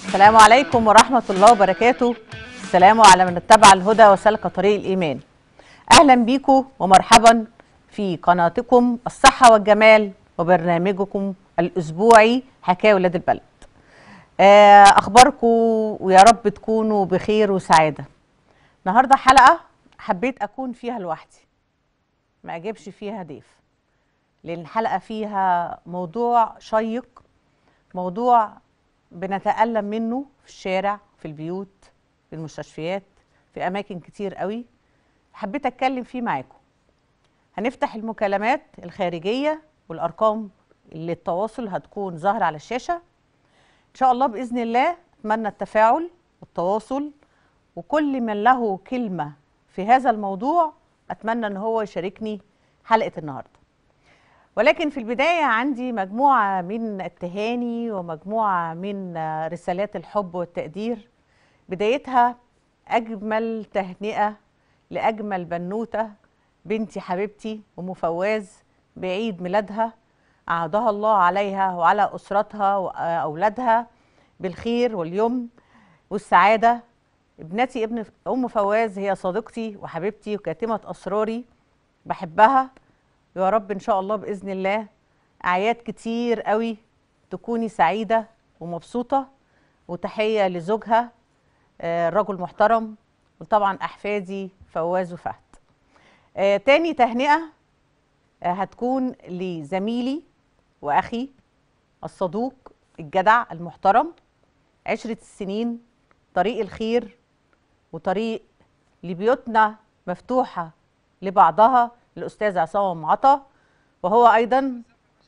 السلام عليكم ورحمة الله وبركاته السلام على من اتبع الهدى وسلك طريق الإيمان أهلا بيكم ومرحبا في قناتكم الصحة والجمال وبرنامجكم الأسبوعي حكاية ولاد البلد آه، أخباركم ويا رب تكونوا بخير وسعادة النهاردة حلقة حبيت أكون فيها لوحدي ما أجيبش فيها ضيف لأن الحلقة فيها موضوع شيق موضوع بنتألم منه في الشارع في البيوت في المستشفيات في أماكن كتير قوي حبيت أتكلم فيه معاكم هنفتح المكالمات الخارجية والأرقام اللي التواصل هتكون ظاهرة على الشاشة إن شاء الله بإذن الله أتمنى التفاعل والتواصل وكل من له كلمة في هذا الموضوع أتمنى أن هو يشاركني حلقة النهاردة ولكن في البداية عندي مجموعة من التهاني ومجموعة من رسالات الحب والتقدير بدايتها أجمل تهنئة لأجمل بنوتة بنتي حبيبتي أم فواز بعيد ميلادها أعادها الله عليها وعلى أسرتها وأولادها بالخير واليمن والسعادة ابنتي ابن أم فواز هي صديقتي وحبيبتي وكاتمة أسراري بحبها يا رب ان شاء الله باذن الله اعياد كتير قوي تكوني سعيده ومبسوطه وتحيه لزوجها آه، رجل محترم وطبعا احفادي فواز وفهد آه، تاني تهنئه آه، هتكون لزميلي واخي الصدوق الجدع المحترم عشرة السنين طريق الخير وطريق لبيوتنا مفتوحة لبعضها الأستاذ عصام عطا وهو أيضا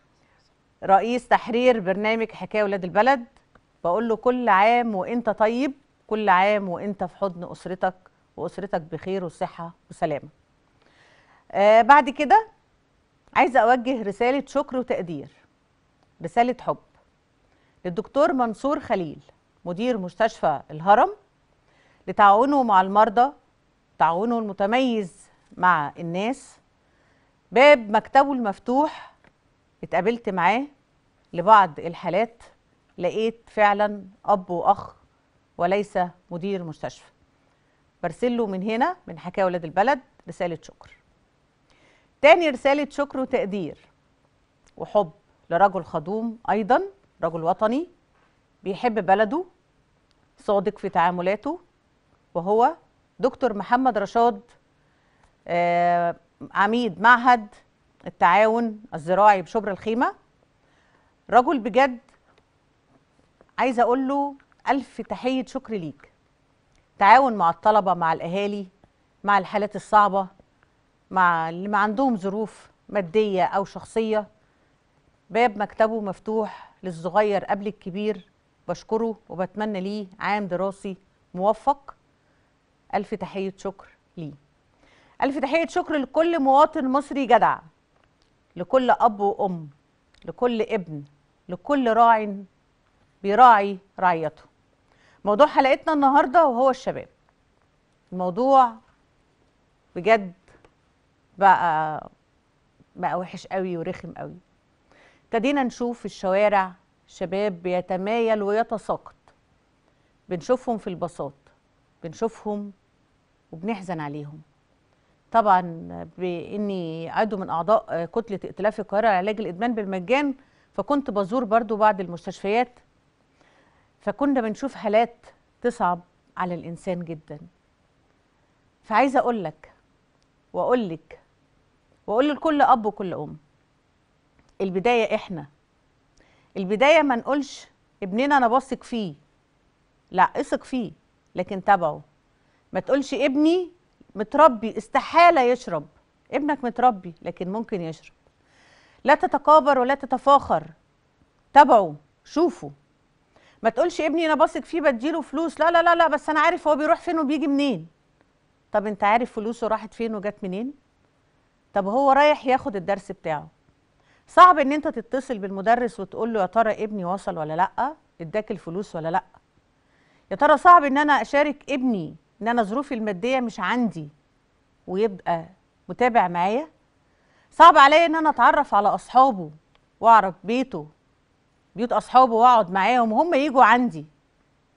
رئيس تحرير برنامج حكاية ولاد البلد بقول له كل عام وانت طيب كل عام وانت في حضن أسرتك وأسرتك بخير وصحة وسلامة آه بعد كده عايزة أوجه رسالة شكر وتقدير رسالة حب للدكتور منصور خليل مدير مستشفى الهرم لتعاونه مع المرضى تعاونه المتميز مع الناس باب مكتبه المفتوح اتقابلت معاه لبعض الحالات لقيت فعلا اب واخ وليس مدير مستشفى برسل له من هنا من حكايه ولاد البلد رساله شكر تاني رساله شكر وتقدير وحب لرجل خدوم ايضا رجل وطني بيحب بلده صادق في تعاملاته وهو دكتور محمد رشاد آه عميد معهد التعاون الزراعي بشبر الخيمة رجل بجد عايزة أقول له ألف تحية شكر ليك تعاون مع الطلبة مع الأهالي مع الحالات الصعبة مع اللي ما عندهم ظروف مادية أو شخصية باب مكتبه مفتوح للصغير قبل الكبير بشكره وبتمنى ليه عام دراسي موفق ألف تحية شكر ليه ألف تحية شكر لكل مواطن مصري جدع لكل أب وأم لكل ابن لكل راع بيراعي رعيته موضوع حلقتنا النهاردة وهو الشباب الموضوع بجد بقى بقى وحش قوي ورخم قوي ابتدينا نشوف في الشوارع شباب بيتمايل ويتساقط بنشوفهم في البساط بنشوفهم وبنحزن عليهم طبعا باني عضو من اعضاء كتله ائتلاف القاهره لعلاج الادمان بالمجان فكنت بزور برضو بعض المستشفيات فكنا بنشوف حالات تصعب على الانسان جدا فعايزه اقول لك واقول لك واقول لكل اب وكل ام البدايه احنا البدايه ما نقولش ابننا انا بثق فيه لا اثق فيه لكن تابعه ما تقولش ابني متربي استحالة يشرب ابنك متربي لكن ممكن يشرب لا تتكابر ولا تتفاخر تابعه شوفه ما تقولش ابني انا بثق فيه بديله فلوس لا لا لا لا بس انا عارف هو بيروح فين وبيجي منين طب انت عارف فلوسه راحت فين وجت منين طب هو رايح ياخد الدرس بتاعه صعب ان انت تتصل بالمدرس وتقول له يا ترى ابني وصل ولا لا اداك الفلوس ولا لا يا ترى صعب ان انا اشارك ابني ان انا ظروفي الماديه مش عندي ويبقى متابع معايا صعب عليا ان انا اتعرف على اصحابه واعرف بيته بيوت اصحابه واقعد معاهم وهم يجوا عندي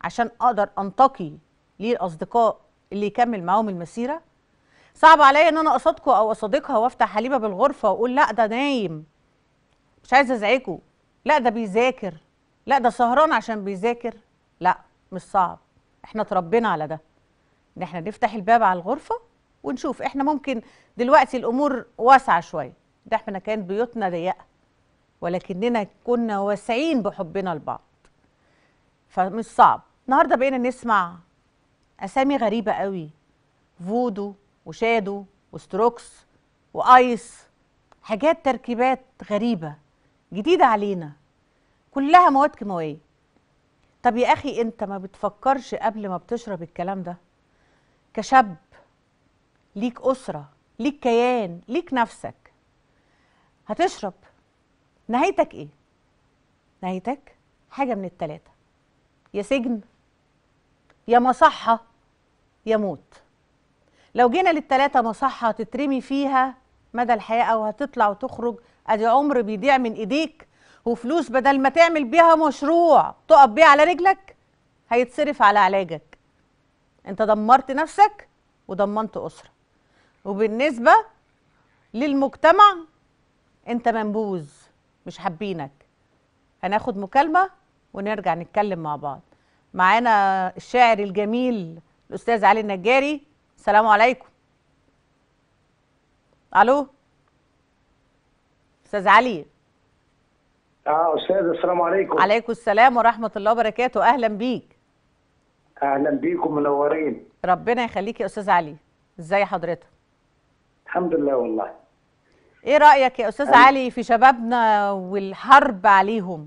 عشان اقدر انتقي للاصدقاء اللي يكمل معاهم المسيره صعب عليا ان انا اصادقه او اصادقها وافتح حليبه بالغرفه واقول لا ده نايم مش عايزه ازعجه لا ده بيذاكر لا ده سهران عشان بيذاكر لا مش صعب احنا اتربينا على ده ان احنا نفتح الباب على الغرفه ونشوف احنا ممكن دلوقتي الامور واسعه شويه ده احنا كانت بيوتنا ضيقه ولكننا كنا واسعين بحبنا لبعض فمش صعب النهارده بقينا نسمع اسامي غريبه قوي فودو وشادو وستروكس وايس حاجات تركيبات غريبه جديده علينا كلها مواد كيماويه طب يا اخي انت ما بتفكرش قبل ما بتشرب الكلام ده كشاب ليك اسره ليك كيان ليك نفسك هتشرب نهايتك ايه نهايتك حاجه من التلاته يا سجن يا مصحه يا موت لو جينا للتلاته مصحه تترمي فيها مدى الحياه او هتطلع وتخرج ادي عمر بيضيع من ايديك وفلوس بدل ما تعمل بيها مشروع تقف بيه على رجلك هيتصرف على علاجك انت دمرت نفسك ودمرت اسره وبالنسبه للمجتمع انت منبوذ مش حابينك هناخد مكالمه ونرجع نتكلم مع بعض معانا الشاعر الجميل الاستاذ علي النجاري السلام عليكم الو استاذ علي اه استاذ السلام عليكم عليكم السلام ورحمه الله وبركاته اهلا بيك اهلا بيكم منورين ربنا يخليك يا استاذ علي ازاي حضرتك الحمد لله والله ايه رايك يا استاذ أنا- علي في شبابنا والحرب عليهم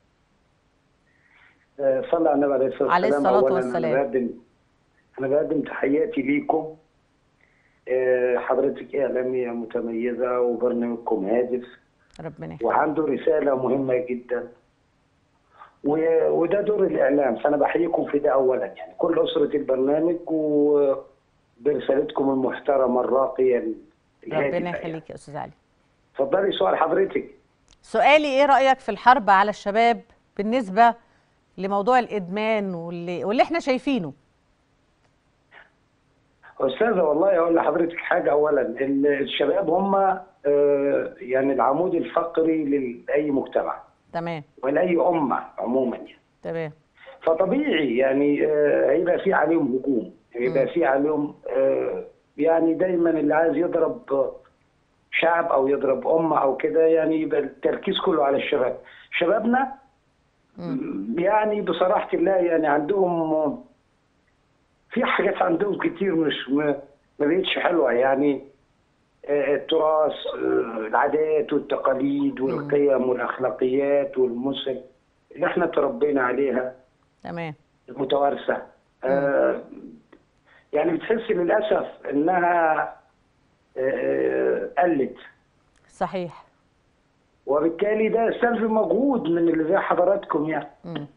آه، صلى على النبي عليه الصلاه والسلام عليه الصلاة أولاً والسلام. انا بقدم انا بقدم تحياتي ليكم آه، حضرتك اعلاميه متميزه وبرنامجكم هادف ربنا يخليك وعنده رساله مهمه جدا و- وده دور الاعلام فانا بحييكم في ده اولا يعني كل اسره البرنامج وبرسالتكم المحترمه الراقيه الهادفة ربنا يعني. يخليك يا استاذ علي اتفضلي سؤال حضرتك سؤالي ايه رايك في الحرب على الشباب بالنسبه لموضوع الادمان واللي, واللي احنا شايفينه استاذه والله اقول لحضرتك حاجه اولا ال- الشباب هم آه، يعني العمود الفقري لاي مجتمع تمام ولاي امه عموما يعني تمام فطبيعي يعني آه، هيبقى في عليهم هجوم هيبقى في عليهم آه، يعني دايما اللي عايز يضرب شعب او يضرب امه او كده يعني يبقى التركيز كله على الشباب شبابنا يعني بصراحه الله يعني عندهم في حاجات عندهم كتير مش ما ما بقتش حلوه يعني آه، التراث آه، العادات والتقاليد والقيم والاخلاقيات والمثل اللي احنا تربينا عليها تمام المتوارثه آه، يعني بتحس للاسف انها آه، قلت صحيح وبالتالي ده يستلزم مجهود من اللي زي حضراتكم يعني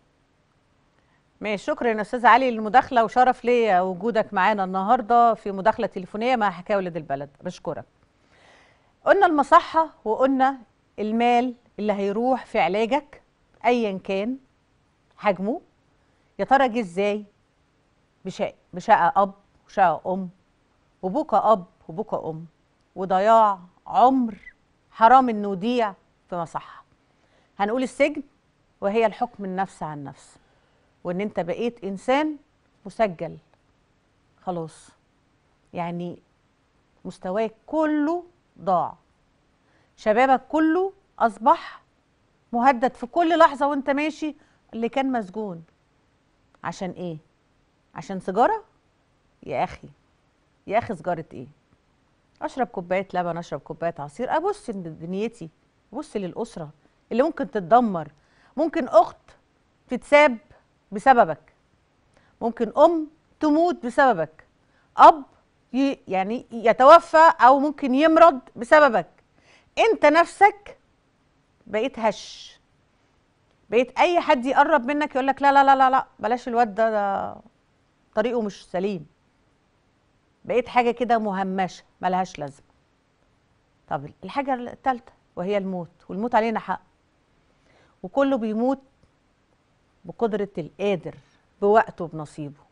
ماشي شكرا يا استاذ علي للمداخله وشرف ليا وجودك معانا النهارده في مداخله تليفونيه مع حكايه ولاد البلد بشكرك قلنا المصحه وقلنا المال اللي هيروح في علاجك ايا كان حجمه يا ترى جه ازاي بشقى بشقى اب وشقى ام وبكى اب وبكى ام وضياع عمر حرام انه يضيع في مصحه هنقول السجن وهي الحكم النفس عن نفس وان انت بقيت انسان مسجل خلاص يعني مستواك كله ضاع شبابك كله اصبح مهدد في كل لحظه وانت ماشي اللي كان مسجون عشان ايه عشان سيجاره يا اخي يا اخي سيجاره ايه اشرب كوبايه لبن اشرب كوبايه عصير ابص لدنيتي ابص للاسره اللي ممكن تتدمر ممكن اخت تتساب بسببك ممكن ام تموت بسببك اب ي- يعني يتوفى او ممكن يمرض بسببك انت نفسك بقيت هش بقيت اي حد يقرب منك يقول لك لا لا لا لا لا بلاش الواد ده, ده طريقه مش سليم بقيت حاجه كده مهمشه ملهاش لازمه طب الحاجه الثالثه وهي الموت والموت علينا حق وكله بيموت بقدره القادر بوقته بنصيبه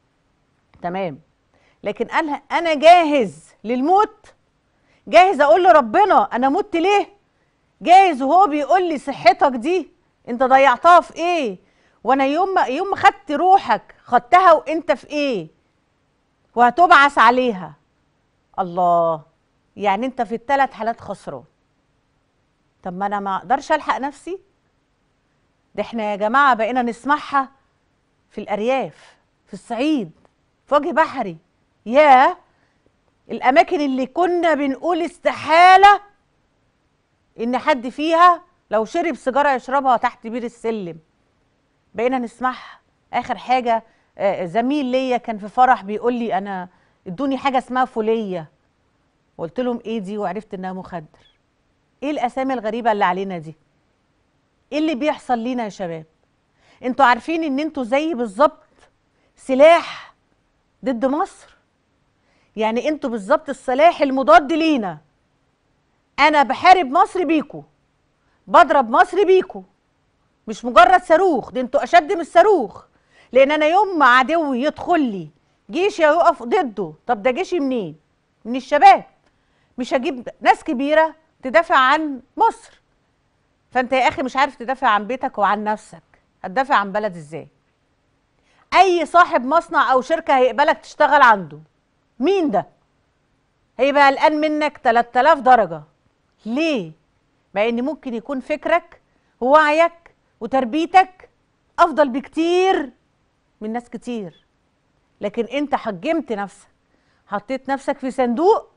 تمام لكن قالها انا جاهز للموت جاهز اقول لربنا انا مت ليه جاهز وهو بيقول لي صحتك دي انت ضيعتها في ايه وانا يوم ما يوم ما خدت روحك خدتها وانت في ايه وهتبعث عليها الله يعني انت في الثلاث حالات خسران طب ما انا ما اقدرش الحق نفسي ده احنا يا جماعه بقينا نسمعها في الارياف في الصعيد في وجه بحري يا الاماكن اللي كنا بنقول استحاله ان حد فيها لو شرب سيجاره يشربها تحت بير السلم بقينا نسمعها اخر حاجه آه، زميل ليا كان في فرح بيقول لي انا ادوني حاجه اسمها فوليه قلت لهم ايه دي وعرفت انها مخدر ايه الاسامي الغريبه اللي علينا دي ايه اللي بيحصل لينا يا شباب انتوا عارفين ان انتوا زي بالظبط سلاح ضد مصر يعني انتوا بالظبط السلاح المضاد لينا انا بحارب مصر بيكو بضرب مصر بيكو مش مجرد صاروخ ده انتوا اشد من الصاروخ لان انا يوم ما عدوي يدخل لي جيشي يقف ضده طب ده جيشي منين من الشباب مش هجيب ناس كبيره تدافع عن مصر فانت يا اخي مش عارف تدافع عن بيتك وعن نفسك هتدافع عن بلد ازاي اي صاحب مصنع او شركه هيقبلك تشتغل عنده مين ده هيبقى قلقان منك 3000 درجه ليه مع ان ممكن يكون فكرك ووعيك وتربيتك افضل بكتير من ناس كتير لكن انت حجمت نفسك حطيت نفسك في صندوق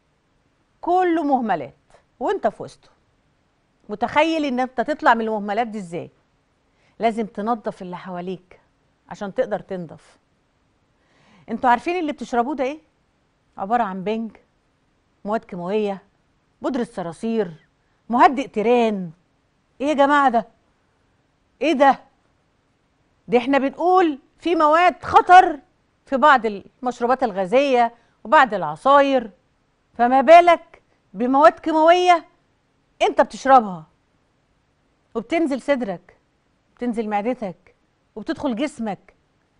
كله مهملات وانت في وسطه متخيل ان انت تطلع من المهملات دي ازاي لازم تنظف اللي حواليك عشان تقدر تنضف انتوا عارفين اللي بتشربوه ده ايه عباره عن بنج مواد كيماويه بودره صراصير مهدئ تيران ايه يا جماعه ده ايه ده دي احنا بنقول في مواد خطر في بعض المشروبات الغازيه وبعض العصاير فما بالك بمواد كيماويه انت بتشربها وبتنزل صدرك بتنزل معدتك وبتدخل جسمك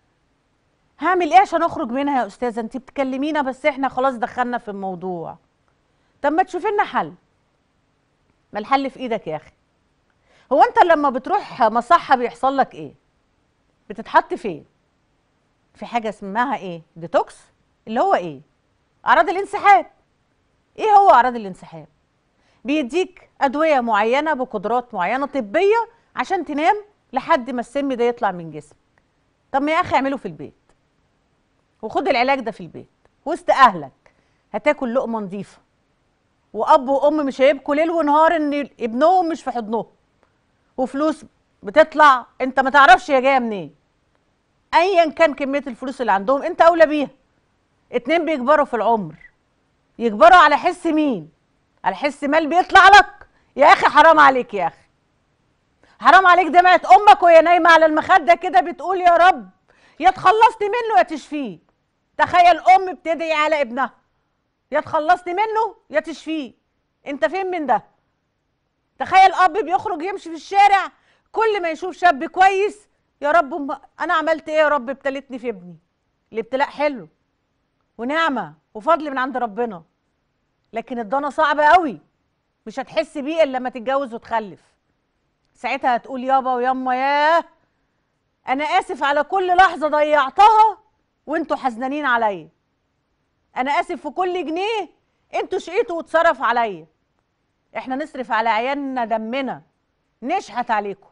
هعمل ايه عشان اخرج منها يا استاذه انت بتكلمينا بس احنا خلاص دخلنا في الموضوع طب ما تشوفي لنا حل ما الحل في ايدك يا اخي هو انت لما بتروح مصحه بيحصل لك ايه بتتحط فين في حاجه اسمها ايه ديتوكس اللي هو ايه اعراض الانسحاب ايه هو اعراض الانسحاب بيديك ادويه معينه بقدرات معينه طبيه عشان تنام لحد ما السم ده يطلع من جسمك طب ما يا اخي اعمله في البيت وخد العلاج ده في البيت وسط اهلك هتاكل لقمه نظيفه واب وام مش هيبكوا ليل ونهار ان ابنهم مش في حضنهم وفلوس بتطلع انت ما تعرفش هي جايه منين ايا كان كميه الفلوس اللي عندهم انت اولى بيها اتنين بيكبروا في العمر يكبروا على حس مين على حس مال بيطلع لك يا اخي حرام عليك يا اخي حرام عليك دمعة امك وهي نايمه على المخده كده بتقول يا رب يا تخلصت منه يا تشفيه تخيل ام بتدعي على ابنها يا تخلصت منه يا تشفيه انت فين من ده تخيل اب بيخرج يمشي في الشارع كل ما يشوف شاب كويس يا رب م- انا عملت ايه يا رب ابتلتني في ابني الابتلاء حلو ونعمه وفضل من عند ربنا لكن الضنا صعب قوي مش هتحس بيه الا لما تتجوز وتخلف ساعتها هتقول يابا وياما ياه انا اسف على كل لحظه ضيعتها وانتوا حزنانين عليا انا اسف في كل جنيه انتوا شقيتوا واتصرف عليا احنا نصرف على عيالنا دمنا نشحت عليكم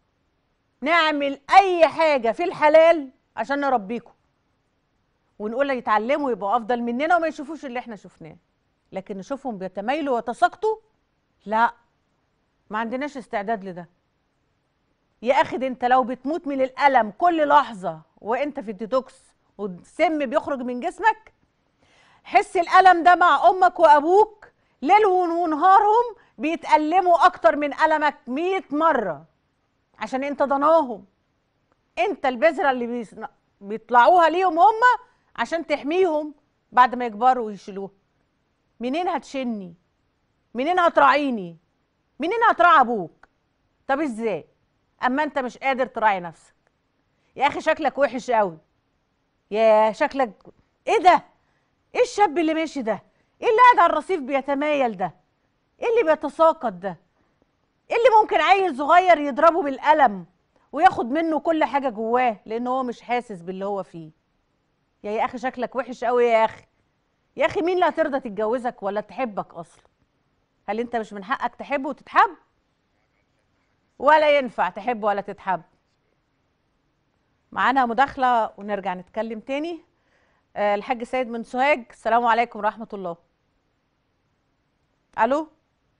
نعمل اي حاجه في الحلال عشان نربيكم ونقول يتعلموا يبقوا افضل مننا وما يشوفوش اللي احنا شفناه لكن نشوفهم بيتمايلوا ويتساقطوا لا ما عندناش استعداد لده يا اخي ده انت لو بتموت من الالم كل لحظه وانت في الديتوكس والسم بيخرج من جسمك حس الالم ده مع امك وابوك ليل ونهارهم بيتألموا اكتر من المك 100 مره عشان انت ضناهم انت البذره اللي بيصن- بيطلعوها ليهم هم عشان تحميهم بعد ما يكبروا ويشيلوها منين هتشني منين هتراعيني منين هتراعي ابوك طب ازاي اما انت مش قادر تراعي نفسك يا اخي شكلك وحش قوي يا شكلك ايه ده ايه الشاب اللي ماشي ده ايه اللي قاعد على الرصيف بيتمايل ده ايه اللي بيتساقط ده ايه اللي ممكن عيل صغير يضربه بالقلم وياخد منه كل حاجه جواه لان هو مش حاسس باللي هو فيه يا يا اخي شكلك وحش قوي يا اخي يا اخي مين اللي هترضى تتجوزك ولا تحبك اصلا هل انت مش من حقك تحب وتتحب ولا ينفع تحب ولا تتحب معانا مداخله ونرجع نتكلم تاني آه، الحاج سيد من سوهاج السلام عليكم ورحمه الله الو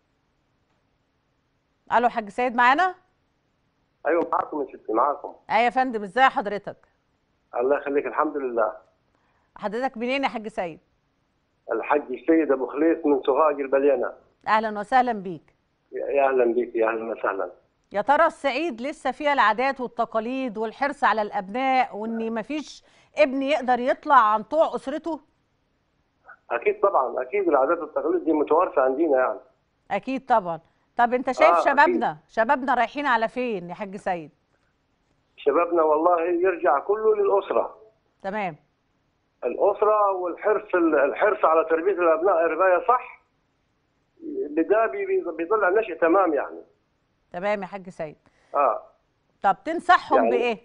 الو حاج سيد معانا ايوه معاكم يا ستي معاكم ايه يا فندم ازاي حضرتك الله يخليك الحمد لله حضرتك منين يا حاج سيد الحج السيد ابو خليس من سوهاج البليانه اهلا وسهلا بيك يا اهلا بك يا اهلا وسهلا يا ترى الصعيد لسه فيها العادات والتقاليد والحرص على الابناء وان مفيش ابن يقدر يطلع عن طوع اسرته اكيد طبعا اكيد العادات والتقاليد دي متوارثه عندنا يعني اكيد طبعا طب انت شايف آه، شبابنا شبابنا رايحين على فين يا حاج سيد شبابنا والله يرجع كله للاسره تمام الاسره والحرص الحرص على تربيه الابناء ربايه صح ده بي- بي- بيطلع نشء تمام يعني تمام يا حاج سيد اه طب تنصحهم يعني- بايه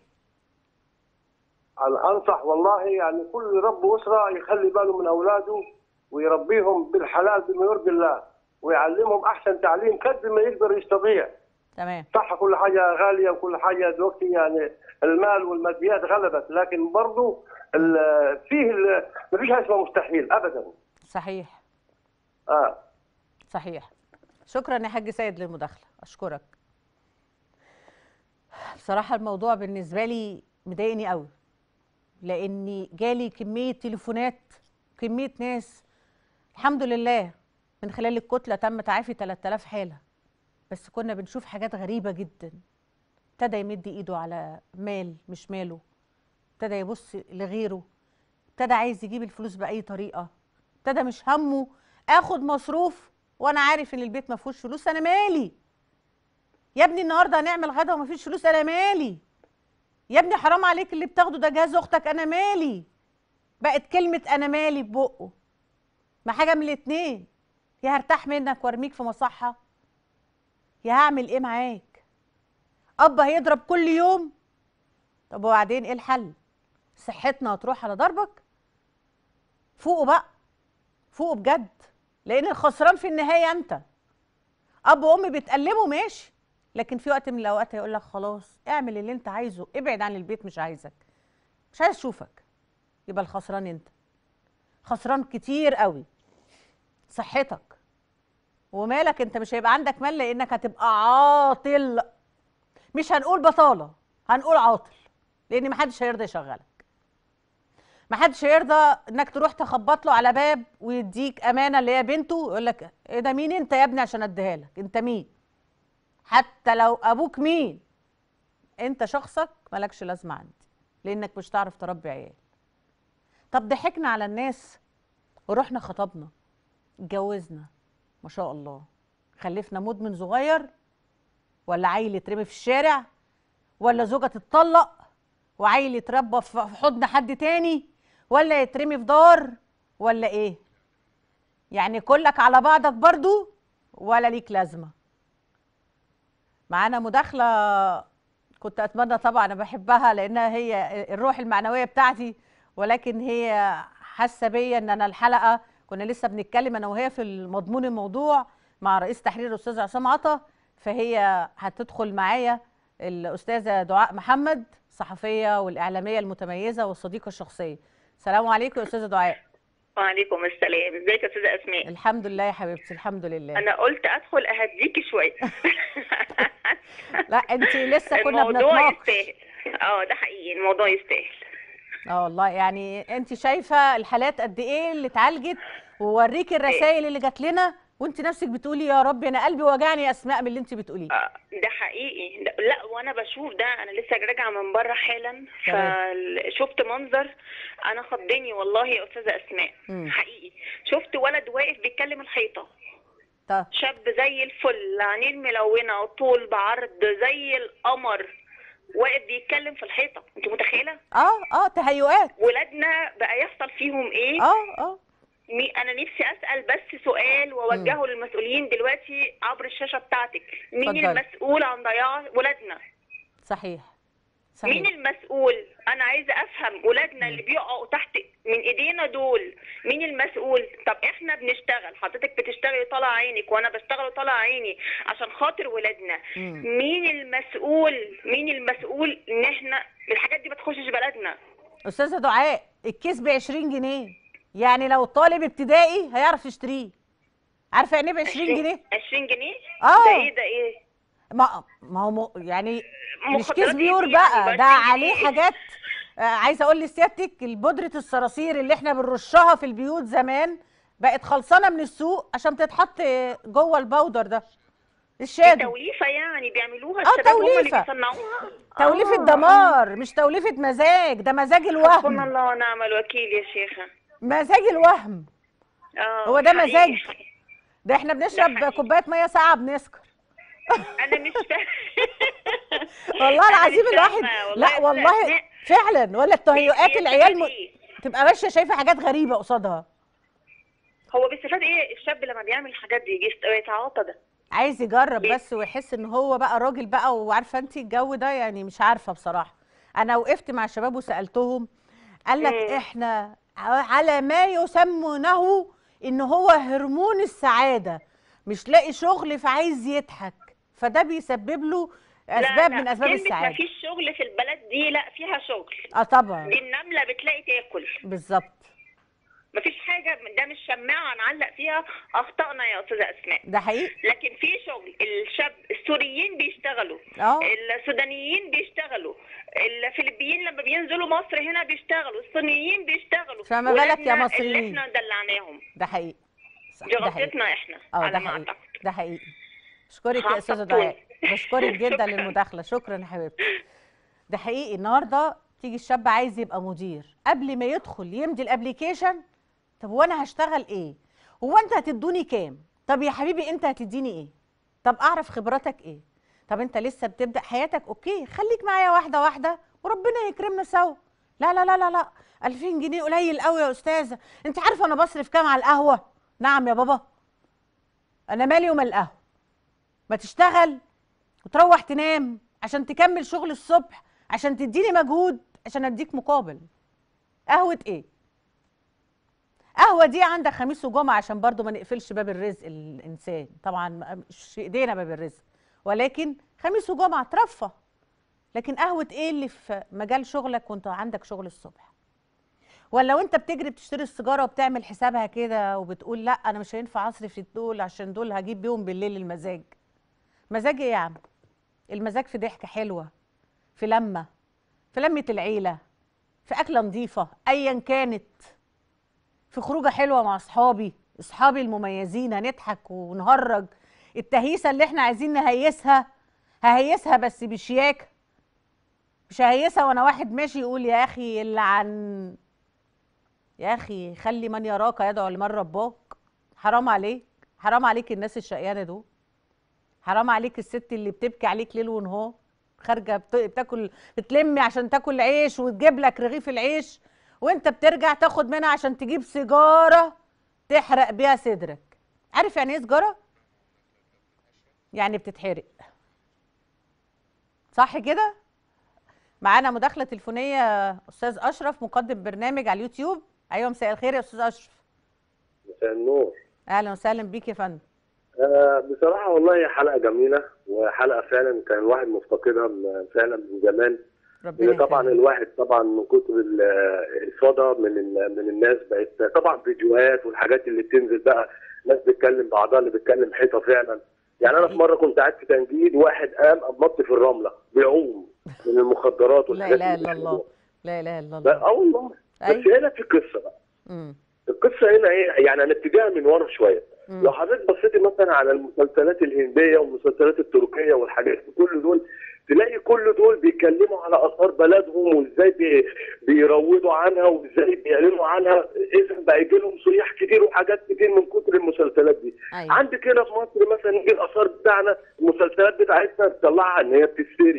انا انصح والله يعني كل رب اسره يخلي باله من اولاده ويربيهم بالحلال بما يرضي الله ويعلمهم احسن تعليم قد ما يقدر يستطيع تمام صح كل حاجه غاليه وكل حاجه دلوقتي يعني المال والماديات غلبت لكن برضه ال- فيه ال- ما فيش حاجه اسمها مستحيل ابدا صحيح اه صحيح شكرا يا حاج سيد للمداخله اشكرك بصراحه الموضوع بالنسبه لي مضايقني قوي لاني جالي كميه تليفونات كميه ناس الحمد لله من خلال الكتله تم تعافي 3000 حاله بس كنا بنشوف حاجات غريبه جدا ابتدى يمد ايده على مال مش ماله ابتدى يبص لغيره ابتدى عايز يجيب الفلوس باي طريقه ابتدى مش همه اخد مصروف وانا عارف ان البيت ما فيهوش فلوس انا مالي يا ابني النهارده هنعمل غدا وما فيش فلوس انا مالي يا ابني حرام عليك اللي بتاخده ده جهاز اختك انا مالي بقت كلمه انا مالي ببقه ما حاجه من الاتنين يا هرتاح منك وارميك في مصحه يا هعمل ايه معاك اب هيضرب كل يوم طب وبعدين ايه الحل صحتنا هتروح على ضربك فوقوا بقى فوقوا بجد لان الخسران في النهايه انت اب وام بيتألموا ماشي لكن في وقت من الاوقات هيقول لك خلاص اعمل اللي انت عايزه ابعد عن البيت مش عايزك مش عايز اشوفك يبقى الخسران انت خسران كتير قوي صحتك ومالك انت مش هيبقى عندك مال لانك هتبقى عاطل مش هنقول بطاله هنقول عاطل لان محدش هيرضى يشغلك محدش هيرضى انك تروح تخبط له على باب ويديك امانه اللي هي بنته يقول لك ايه ده مين انت يا ابني عشان اديها لك انت مين حتى لو ابوك مين انت شخصك مالكش لازمه عندي لانك مش تعرف تربي عيال طب ضحكنا على الناس ورحنا خطبنا اتجوزنا ما شاء الله خلفنا مدمن صغير ولا عيل يترمي في الشارع ولا زوجة تتطلق وعيل يتربى في حضن حد تاني ولا يترمي في دار ولا ايه يعني كلك على بعضك برضو ولا ليك لازمة معانا مداخلة كنت أتمنى طبعا أنا بحبها لأنها هي الروح المعنوية بتاعتي ولكن هي حاسة بيا إن أنا الحلقة كنا لسه بنتكلم أنا وهي في مضمون الموضوع مع رئيس تحرير الأستاذ عصام عطا فهي هتدخل معايا الأستاذة دعاء محمد الصحفية والإعلامية المتميزة والصديقة الشخصية السلام عليكم يا أستاذة دعاء وعليكم السلام ازيك يا استاذه اسماء الحمد لله يا حبيبتي الحمد لله انا قلت ادخل اهديكي شويه لا انت لسه كنا الموضوع بنتناقش يستاهل اه ده حقيقي الموضوع يستاهل اه والله يعني انت شايفه الحالات قد ايه اللي اتعالجت ووريكي الرسائل اللي جات لنا وانت نفسك بتقولي يا رب انا قلبي وجعني يا اسماء من اللي انت بتقوليه آه، ده حقيقي ده لا وانا بشوف ده انا لسه راجعه من بره حالا تمام. فشفت منظر انا خضني والله يا استاذه اسماء مم. حقيقي شفت ولد واقف بيتكلم الحيطه طب شاب زي الفل عينين ملونه وطول بعرض زي القمر واقف بيتكلم في الحيطه انت متخيله اه اه تهيؤات ولادنا بقى يحصل فيهم ايه اه اه مي انا نفسي اسال بس سؤال واوجهه للمسؤولين دلوقتي عبر الشاشه بتاعتك مين اتفضلي. المسؤول عن ضياع ولادنا صحيح مين صحيح المسؤول انا عايزه افهم ولادنا اللي بيقعوا تحت من ايدينا دول مين المسؤول طب احنا بنشتغل حضرتك بتشتغلي طالع عينك وانا بشتغل طالع عيني عشان خاطر ولادنا مم. مين المسؤول مين المسؤول ان احنا الحاجات دي ما تخشش بلدنا استاذه دعاء الكيس ب 20 جنيه يعني لو طالب ابتدائي هيعرف يشتريه عارفه يعني ايه ب 20 جنيه 20 جنيه آه. ده ايه ده ايه ما ما هو م- يعني مش مخدرات كيس إيه بيور دي بقى يعني؟ ده 20 عليه جنيه؟ حاجات آه عايزه اقول لسيادتك البودره الصراصير اللي احنا بنرشها في البيوت زمان بقت خلصانه من السوق عشان تتحط جوه البودر ده دي الشادو توليفه يعني بيعملوها آه، الشباب هم اللي توليفة. بيصنعوها توليفه آه. دمار مش توليفه مزاج ده مزاج حسبنا الوهم الله ونعم الوكيل يا شيخه مزاج الوهم اه هو ده حقيقي. مزاج. ده احنا بنشرب حقيقي. كوبايه ميه ساقعه بنسكر انا مش فاهمه والله أنا العظيم مش الواحد فاهمة، لا والله والله أسماء. فعلا ولا التهيؤات هي العيال م... بتستفاد إيه؟ تبقى ماشيه شايفه حاجات غريبه قصادها هو بيستفاد ايه الشاب لما بيعمل الحاجات دي يست- يتعاطى ده عايز يجرب بي- بس ويحس ان هو بقى راجل بقى وعارفه انت الجو ده يعني مش عارفه بصراحه انا وقفت مع الشباب وسالتهم قال لك مم. احنا ع- على ما يسمونه ان هو هرمون السعاده مش لاقي شغل فعايز يضحك فده بيسبب له اسباب لا لا. من اسباب كلمة السعاده ما فيش شغل في البلد دي لا فيها شغل اه طبعا دي النملة بتلاقي تاكل بالظبط ما فيش حاجة ده مش شماعة نعلق فيها أخطأنا يا أستاذة أسماء ده حقيقي لكن في شغل الشاب السوريين بيشتغلوا اه السودانيين بيشتغلوا الفلبيين لما بينزلوا مصر هنا بيشتغلوا الصينيين بيشتغلوا فما بالك يا ولادنا مصريين؟ اللي احنا دلعناهم ده حقيقي صح دي ده حقيقي غلطتنا احنا اه على ده ما حقيقي اعتقد ده حقيقي اشكرك يا حق استاذه الطول. دعاء بشكرك جدا شكراً. للمداخله شكرا يا حبيبتي ده حقيقي النهارده تيجي الشاب عايز يبقى مدير قبل ما يدخل يمضي الابليكيشن طب وانا هشتغل ايه هو انت هتدوني كام طب يا حبيبي انت هتديني ايه طب اعرف خبراتك ايه طب انت لسه بتبدا حياتك اوكي خليك معايا واحده واحده وربنا يكرمنا سوا لا لا لا لا لا 2000 جنيه قليل قوي يا استاذه انت عارفه انا بصرف كام على القهوه نعم يا بابا انا مالي ومال القهوه ما تشتغل وتروح تنام عشان تكمل شغل الصبح عشان تديني مجهود عشان اديك مقابل قهوه ايه قهوه دي عندك خميس وجمعه عشان برضو ما نقفلش باب الرزق الانسان طبعا ما- مش في ايدينا باب الرزق ولكن خميس وجمعه ترفه لكن قهوه ايه اللي في مجال شغلك وانت عندك شغل الصبح ولا وانت بتجري بتشتري السيجاره وبتعمل حسابها كده وبتقول لا انا مش هينفع اصرف في دول عشان دول هجيب بيهم بالليل المزاج مزاج ايه يا عم المزاج في ضحكه حلوه في لمه في لمه العيله في اكله نظيفه ايا كانت في خروجه حلوه مع اصحابي اصحابي المميزين هنضحك ونهرج التهيسه اللي احنا عايزين نهيسها ههيسها بس بشياكه مش ههيسها وانا واحد ماشي يقول يا اخي اللي عن يا اخي خلي من يراك يدعو لمن رباك حرام عليك حرام عليك الناس الشقيانه دول حرام عليك الست اللي بتبكي عليك ليل ونهار خارجه بت- بتاكل بتلمي عشان تاكل عيش وتجيب لك رغيف العيش وانت بترجع تاخد منها عشان تجيب سيجاره تحرق بيها صدرك عارف يعني ايه سيجاره يعني بتتحرق صح كده معانا مداخله تليفونيه استاذ اشرف مقدم برنامج على اليوتيوب ايوه مساء الخير يا استاذ اشرف مساء النور اهلا وسهلا بيك يا فندم آه، بصراحة والله هي حلقة جميلة وحلقة فعلا كان الواحد مفتقدها م- فعلا من زمان ربنا لأن طبعا يخليك. الواحد طبعا من كتر ال- الصدى من ال- من الناس بقت طبعا فيديوهات والحاجات اللي بتنزل بقى ناس بتكلم بعضها اللي بتكلم حيطة فعلا يعني أنا في مرة كنت قاعد في تنجيد واحد قام أبمط في الرملة بيعوم من المخدرات لا والحاجات اله اللي الا الله بيعملوها. لا اله الا لا، الله اه والله بس أيوة. هنا في قصة بقى مم. القصه هنا ايه يعني هنبتديها من ورا شويه مم. لو حضرتك بصيتي مثلا على المسلسلات الهنديه والمسلسلات التركيه والحاجات دي كل دول تلاقي كل دول بيتكلموا على اثار بلدهم وازاي بي بيروضوا عنها وازاي بيعلنوا عنها اذا بقى يجي لهم سياح كتير وحاجات كتير من كتر المسلسلات دي ايوه عندك هنا في مصر مثلا يجي الاثار بتاعنا المسلسلات بتاعتنا تطلعها ان هي بتشتري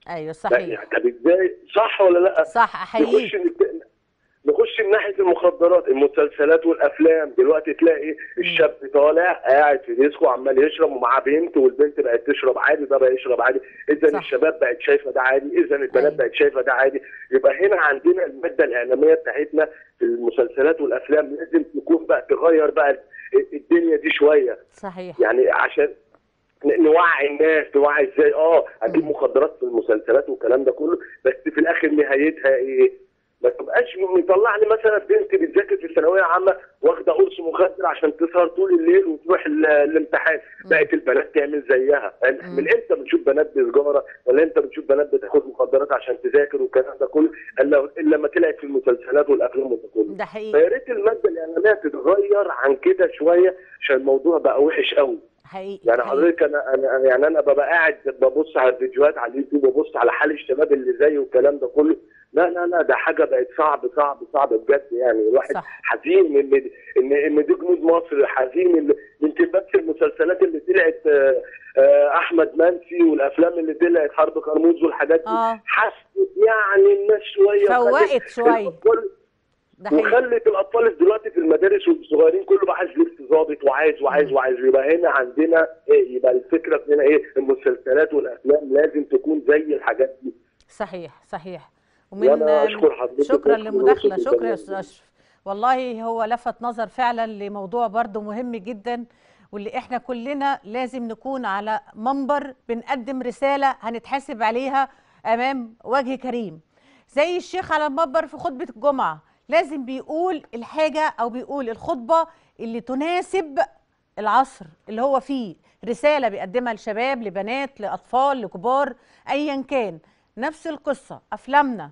ايوه لا، صحيح يعني طب ازاي صح ولا لا صح احييك نخش نت- نخش من ناحيه المخدرات المسلسلات والافلام دلوقتي تلاقي الشاب طالع قاعد في ديسكو عمال يشرب ومعاه بنت والبنت بقت تشرب عادي ده بقى يشرب عادي اذا صح. الشباب بقت شايفه ده عادي اذا البنات أيوة. بقت شايفه ده عادي يبقى هنا عندنا الماده الاعلاميه بتاعتنا في المسلسلات والافلام لازم تكون بقى تغير بقى الدنيا دي شويه صحيح يعني عشان ن- نوعي الناس نوعي ازاي اه هجيب مم. مخدرات في المسلسلات والكلام ده كله بس في الاخر نهايتها ايه؟ ما تبقاش مطلع لي مثلا بنت بتذاكر في الثانويه عامه واخده قرص مخدر عشان تسهر طول الليل وتروح ال- الامتحان مم. بقت البنات تعمل زيها مم. من امتى بنشوف بنات بسجاره ولا امتى بنشوف بنات بتاخد مخدرات عشان تذاكر والكلام ده كله الا الا لما طلعت في المسلسلات والافلام وده كله ده حقيقي فيا ريت الماده الاعلاميه تتغير عن كده شويه عشان الموضوع بقى وحش قوي حقيقي يعني حقيقي. حضرتك انا انا يعني انا ببقى قاعد ببص على الفيديوهات على اليوتيوب وببص على حال الشباب اللي زي والكلام ده كله لا لا لا ده حاجه بقت صعب صعب صعب بجد يعني الواحد صح. حزين ان ان ان دي جنود مصر حزين ان يمكن بس المسلسلات اللي طلعت آه، آه، احمد منسي والافلام اللي طلعت حرب كرموز والحاجات دي اه حست يعني الناس شويه وخلت فوقت شويه الأطفال- ده حقيقي وخلت الاطفال دلوقتي في المدارس والصغيرين كله بقى عايز لبس ظابط وعايز وعايز مم. وعايز يبقى هنا عندنا ايه يبقى الفكره في هنا ايه المسلسلات والافلام لازم تكون زي الحاجات دي صحيح صحيح وانا اشكر حضرتك شكرا وأشكر للمداخله وأشكر شكرا يا الجميع. استاذ اشرف والله هو لفت نظر فعلا لموضوع برضو مهم جدا واللي احنا كلنا لازم نكون على منبر بنقدم رساله هنتحاسب عليها امام وجه كريم زي الشيخ على المنبر في خطبه الجمعه لازم بيقول الحاجه او بيقول الخطبه اللي تناسب العصر اللي هو فيه رساله بيقدمها لشباب لبنات لاطفال لكبار ايا كان نفس القصه افلامنا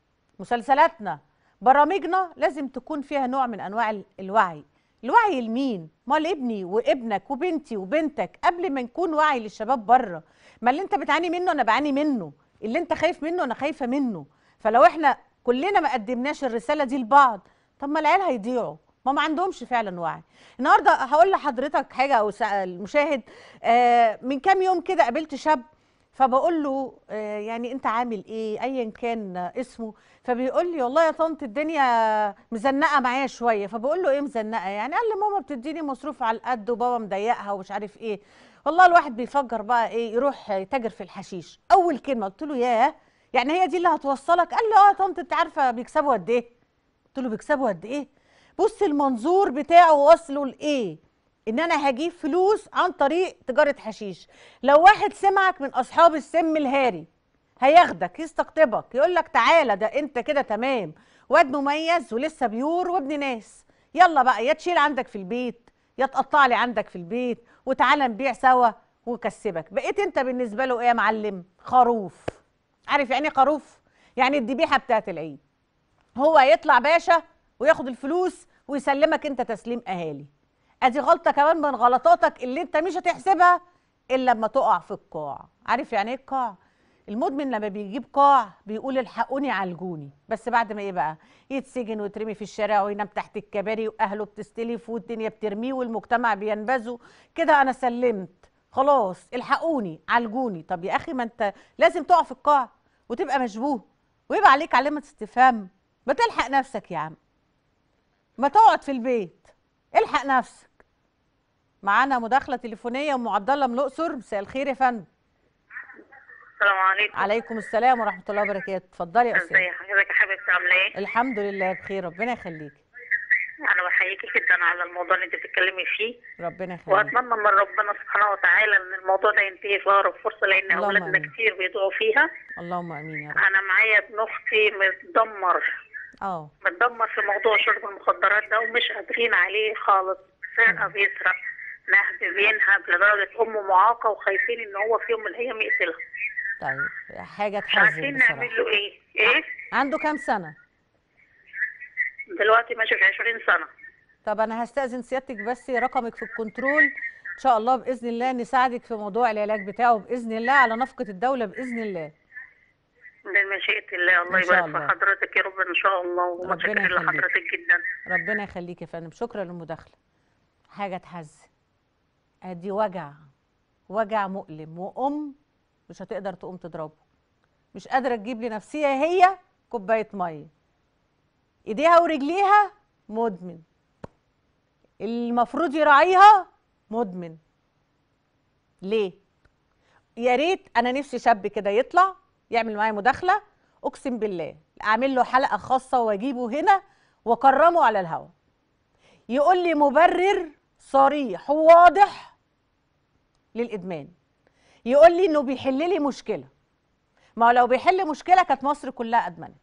مسلسلاتنا برامجنا لازم تكون فيها نوع من انواع ال- الوعي الوعي لمين مال ابني وابنك وبنتي وبنتك قبل ما نكون وعي للشباب بره ما اللي انت بتعاني منه انا بعاني منه اللي انت خايف منه انا خايفه منه فلو احنا كلنا ما قدمناش الرساله دي لبعض طب ما العيال هيضيعوا ما ما عندهمش فعلا وعي النهارده هقول لحضرتك حاجه او سا- المشاهد آه، من كام يوم كده قابلت شاب فبقول له آه، يعني انت عامل ايه ايا كان آه، اسمه فبيقول لي والله يا طنط الدنيا مزنقه معايا شويه فبقول له ايه مزنقه يعني قال لي ماما بتديني مصروف على القد وبابا مضيقها ومش عارف ايه والله الواحد بيفكر بقى ايه يروح يتاجر في الحشيش اول كلمه قلت له ياه يعني هي دي اللي هتوصلك قال لي اه يا طنط انت عارفه بيكسبوا قد ايه قلت له بيكسبوا قد ايه بص المنظور بتاعه واصله لايه ان انا هجيب فلوس عن طريق تجاره حشيش لو واحد سمعك من اصحاب السم الهاري هياخدك يستقطبك يقول لك تعالى ده انت كده تمام واد مميز ولسه بيور وابن ناس يلا بقى يا تشيل عندك في البيت يا تقطع لي عندك في البيت وتعالى نبيع سوا وكسبك بقيت انت بالنسبه له ايه يا معلم خروف عارف يعني ايه خروف يعني الذبيحه بتاعت العيد هو هيطلع باشا وياخد الفلوس ويسلمك انت تسليم اهالي ادي غلطه كمان من غلطاتك اللي انت مش هتحسبها الا لما تقع في القاع عارف يعني ايه القاع المدمن لما بيجيب قاع بيقول الحقوني عالجوني بس بعد ما ايه بقى يتسجن ويترمي في الشارع وينام تحت الكباري واهله بتستلف والدنيا بترميه والمجتمع بينبذه كده انا سلمت خلاص الحقوني عالجوني طب يا اخي ما انت لازم تقع في القاع وتبقى مشبوه ويبقى عليك علامه استفهام ما تلحق نفسك يا عم ما تقعد في البيت الحق نفسك معانا مداخله تليفونيه ام عبد الله من الاقصر مساء الخير يا فندم السلام عليكم عليكم السلام ورحمه الله وبركاته اتفضلي يا استاذ ازي حضرتك يا حبيبتي عامله ايه؟ الحمد لله بخير ربنا يخليكي انا بحييكي جدا على الموضوع اللي انت بتتكلمي فيه ربنا يخليكي واتمنى من ربنا سبحانه وتعالى ان الموضوع ده ينتهي في اقرب فرصه لان اللهم اولادنا آمين. كتير بيضيعوا فيها اللهم امين يا رب انا معايا ابن اختي متدمر اه متدمر في موضوع شرب المخدرات ده ومش قادرين عليه خالص سرقه بيسرق نهب بينهب لدرجه امه معاقه وخايفين ان هو في يوم من الايام يقتلها طيب حاجه مش عارفين تحزن نعمل بصراحه له ايه؟ ايه؟ عنده كام سنه دلوقتي ماشي في 20 سنه طب انا هستاذن سيادتك بس رقمك في الكنترول ان شاء الله باذن الله نساعدك في موضوع العلاج بتاعه باذن الله على نفقه الدوله باذن الله بمشيئة الله الله إن شاء يبارك الله. في حضرتك يا رب إن شاء الله ربنا ومتشكرين يخليك. لحضرتك جدا ربنا يخليك يا فندم شكرا للمداخله حاجه تحزن ادي وجع وجع مؤلم وام مش هتقدر تقوم تضربه مش قادره تجيب لنفسها هي كوبايه ميه ايديها ورجليها مدمن المفروض يراعيها مدمن ليه يا ريت انا نفسي شاب كده يطلع يعمل معايا مداخله اقسم بالله اعمل له حلقه خاصه واجيبه هنا واكرمه على الهوا يقول لي مبرر صريح وواضح للادمان يقول لي انه بيحل لي مشكله ما هو لو بيحل مشكله كانت مصر كلها ادمنت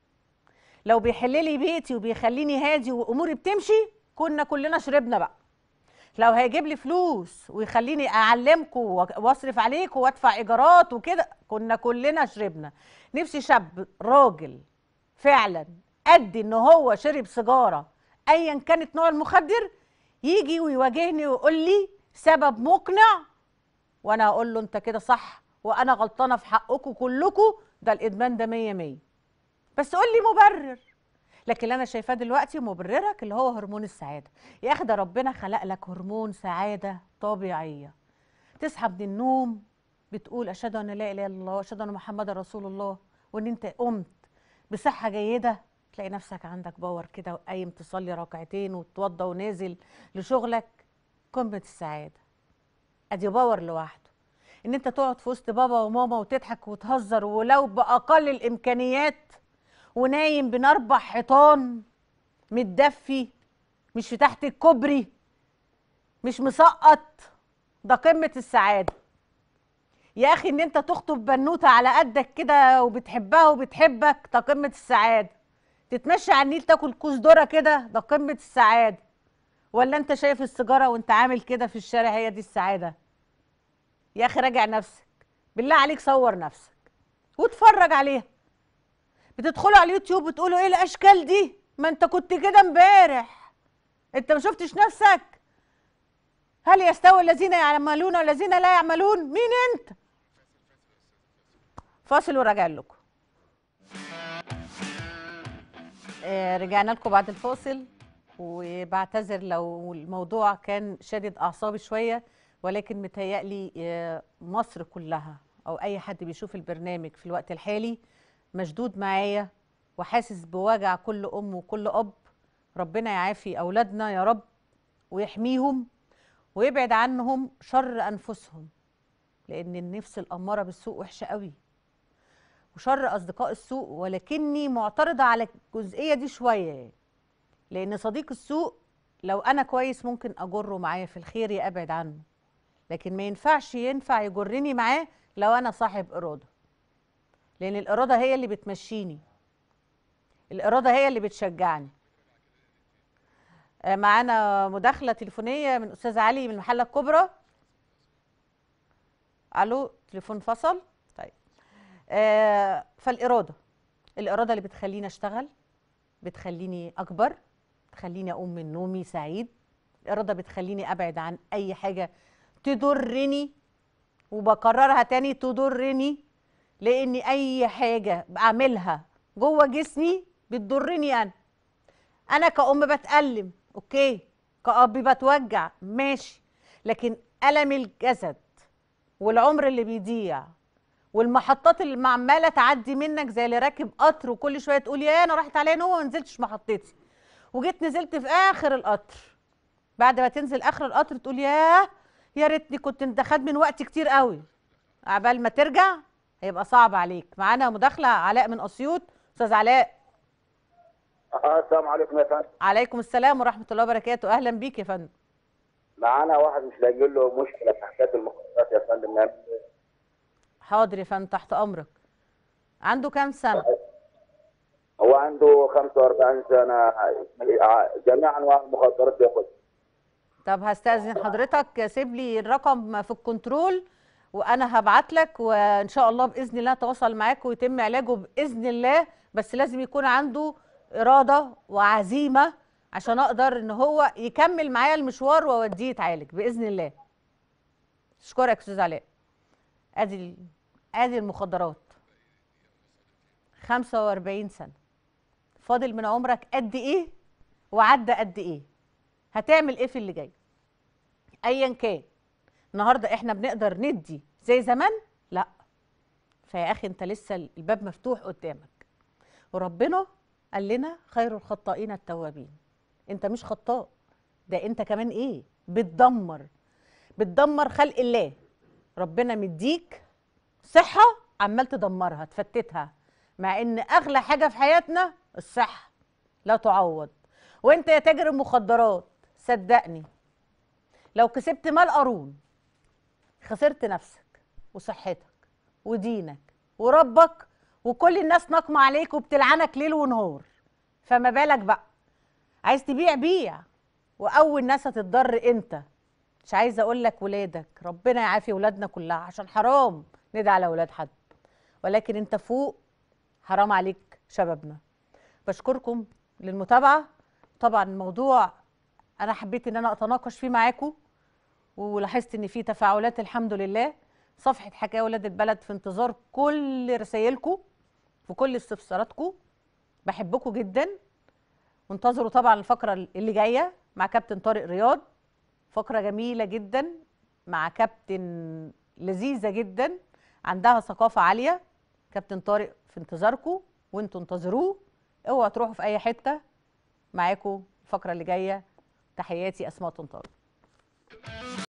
لو بيحل لي بيتي وبيخليني هادي واموري بتمشي كنا كلنا شربنا بقى لو هيجيب لي فلوس ويخليني اعلمكم واصرف عليكم وادفع ايجارات وكده كنا كلنا شربنا نفسي شاب راجل فعلا قد ان هو شرب سيجاره ايا كانت نوع المخدر يجي ويواجهني ويقول لي سبب مقنع وانا اقول له انت كده صح وانا غلطانه في حقكم كلكم ده الادمان ده مية مية بس قول لي مبرر لكن اللي انا شايفاه دلوقتي مبررك اللي هو هرمون السعاده يا اخي ده ربنا خلق لك هرمون سعاده طبيعيه تصحى من النوم بتقول اشهد ان لا اله الا الله واشهد ان محمدا رسول الله وان انت قمت بصحه جيده تلاقي نفسك عندك باور كده وقايم تصلي ركعتين وتتوضى ونازل لشغلك قمه السعاده ادي باور لوحده ان انت تقعد في وسط بابا وماما وتضحك وتهزر ولو باقل الامكانيات ونايم بين اربع حيطان متدفي مش في تحت الكوبري مش مسقط ده قمه السعاده يا اخي ان انت تخطب بنوته على قدك كده وبتحبها وبتحبك ده قمه السعاده تتمشى على النيل تاكل كوز ذره كده ده قمه السعاده ولا انت شايف السيجاره وانت عامل كده في الشارع هي دي السعاده يا اخي راجع نفسك بالله عليك صور نفسك واتفرج عليها بتدخلوا على اليوتيوب وتقولوا ايه الاشكال دي ما انت كنت كده امبارح انت ما شفتش نفسك هل يستوي الذين يعملون والذين لا يعملون مين انت فاصل وراجع لكم آه رجعنا لكم بعد الفاصل وبعتذر لو الموضوع كان شادد اعصابي شويه ولكن متهيألي آه، مصر كلها او اي حد بيشوف البرنامج في الوقت الحالي مشدود معايا وحاسس بوجع كل ام وكل اب ربنا يعافي اولادنا يا رب ويحميهم ويبعد عنهم شر انفسهم لان النفس الاماره بالسوء وحشه قوي وشر اصدقاء السوء ولكني معترضه على الجزئيه دي شويه يعني. لان صديق السوء لو انا كويس ممكن اجره معايا في الخير يا ابعد عنه لكن ما ينفعش ينفع يجرني معاه لو انا صاحب اراده لان الاراده هي اللي بتمشيني الاراده هي اللي بتشجعني آه، معانا مداخله تليفونيه من استاذ علي من المحله الكبرى الو تليفون فصل طيب آه فالاراده الاراده اللي بتخليني اشتغل بتخليني اكبر بتخليني اقوم من نومي سعيد الاراده بتخليني ابعد عن اي حاجه تضرني وبكررها تاني تضرني لاني اي حاجه بعملها جوه جسمي بتضرني انا انا كأم بتألم اوكي كأب بتوجع ماشي لكن ألم الجسد والعمر اللي بيضيع والمحطات اللي عماله تعدي منك زي اللي راكب قطر وكل شويه تقول يا انا راحت عليا نومه ما نزلتش محطتي وجيت نزلت في اخر القطر بعد ما تنزل اخر القطر تقول ياه يا ريتني كنت دخلت من وقت كتير قوي عبال ما ترجع هيبقى صعب عليك معانا مداخله علاء من اسيوط استاذ علاء آه، السلام عليكم يا فندم عليكم السلام ورحمه الله وبركاته اهلا بيك يا فندم معانا واحد مش لاقي له مشكله في حكايه المخدرات يا فندم نعمل إيه؟ حاضر يا فندم تحت امرك عنده كام سنه هو عنده 45 سنه جميع انواع المخدرات بياخدها طب هستأذن حضرتك سيب لي الرقم في الكنترول وانا هبعت لك وان شاء الله باذن الله اتواصل معاك ويتم علاجه باذن الله بس لازم يكون عنده اراده وعزيمه عشان اقدر ان هو يكمل معايا المشوار واوديه يتعالج باذن الله اشكرك يا استاذ علاء ادي ال- ادي المخدرات 45 سنه فاضل من عمرك قد ايه وعدى قد ايه هتعمل ايه في اللي جاي ايا كان النهارده احنا بنقدر ندي زي زمان لا فيا اخي انت لسه الباب مفتوح قدامك وربنا قال لنا خير الخطائين التوابين انت مش خطاء ده انت كمان ايه بتدمر بتدمر خلق الله ربنا مديك صحة عمال تدمرها تفتتها مع ان اغلى حاجة في حياتنا الصحة لا تعوض وانت يا تاجر المخدرات صدقني لو كسبت مال قارون خسرت نفسك وصحتك ودينك وربك وكل الناس ناقمة عليك وبتلعنك ليل ونهار فما بالك بقى عايز تبيع بيع واول ناس هتتضر انت مش عايزه اقول لك ولادك ربنا يعافي ولادنا كلها عشان حرام ندعي على ولاد حد ولكن انت فوق حرام عليك شبابنا بشكركم للمتابعه طبعا الموضوع انا حبيت ان انا اتناقش فيه معاكم ولاحظت ان في تفاعلات الحمد لله صفحه حكايه ولاد البلد في انتظار كل رسائلكم وكل استفساراتكم بحبكم جدا وانتظروا طبعا الفقره اللي جايه مع كابتن طارق رياض فقره جميله جدا مع كابتن لذيذه جدا عندها ثقافه عاليه كابتن طارق في انتظاركم وانتوا انتظروه اوعوا تروحوا في اي حته معاكم الفقره اللي جايه تحياتي اسماء طنطاوي